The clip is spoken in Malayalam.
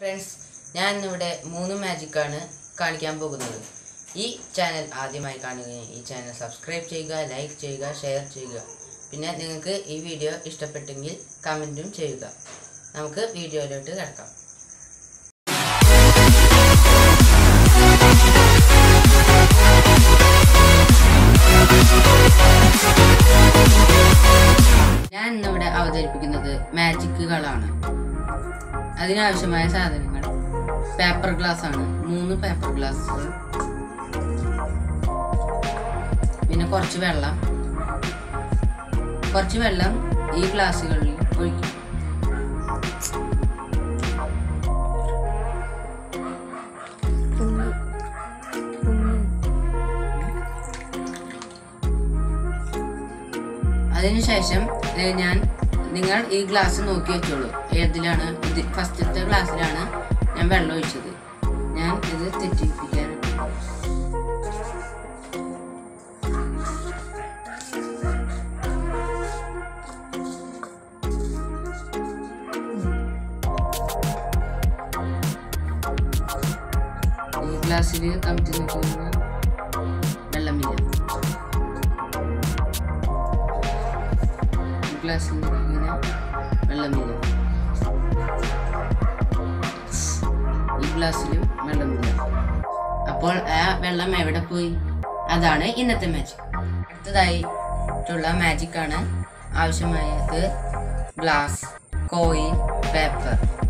ഫ്രണ്ട്സ് ഞാൻ ഇന്നിവിടെ മൂന്ന് മാജിക്കാണ് കാണിക്കാൻ പോകുന്നത് ഈ ചാനൽ ആദ്യമായി കാണുകയും ഈ ചാനൽ സബ്സ്ക്രൈബ് ചെയ്യുക ലൈക്ക് ചെയ്യുക ഷെയർ ചെയ്യുക പിന്നെ നിങ്ങൾക്ക് ഈ വീഡിയോ ഇഷ്ടപ്പെട്ടെങ്കിൽ കമൻറ്റും ചെയ്യുക നമുക്ക് വീഡിയോയിലോട്ട് കിടക്കാം ഞാൻ ഇന്നിവിടെ അവതരിപ്പിക്കുന്നത് മാജിക്കുകളാണ് അതിനാവശ്യമായ സാധനങ്ങൾ പേപ്പർ ഗ്ലാസ് ആണ് മൂന്ന് പേപ്പർ ഗ്ലാസ് പിന്നെ കുറച്ച് വെള്ളം കുറച്ച് വെള്ളം ഈ ഗ്ലാസ്സുകളിൽ ഒഴിക്കും അതിനുശേഷം ഏ, ഞാൻ നിങ്ങൾ ഈ ഗ്ലാസ് നോക്കി വെച്ചോളൂ ഏതിലാണ് ഇത് ഫസ്റ്റത്തെ ഗ്ലാസ്സിലാണ് ഞാൻ വെള്ളം ഒഴിച്ചത് ഞാൻ ഇത് തെറ്റിപ്പിക്കാൻ ഈ ഗ്ലാസ്സിൽ കമിഴ്ത്തി നോക്കുന്ന വെള്ളമില്ല ഈ ഗ്ലാസ്സിൽ ഇങ്ങനെ വെള്ളമില്ല ഈ ഗ്ലാസ്സിലും വെള്ളമില്ല അപ്പോൾ ആ വെള്ളം എവിടെ പോയി അതാണ് ഇന്നത്തെ മാജിക് അടുത്തതായിട്ടുള്ള മാജിക് ആണ് ആവശ്യമായത് ഗ്ലാസ് കോയിൻ പേപ്പർ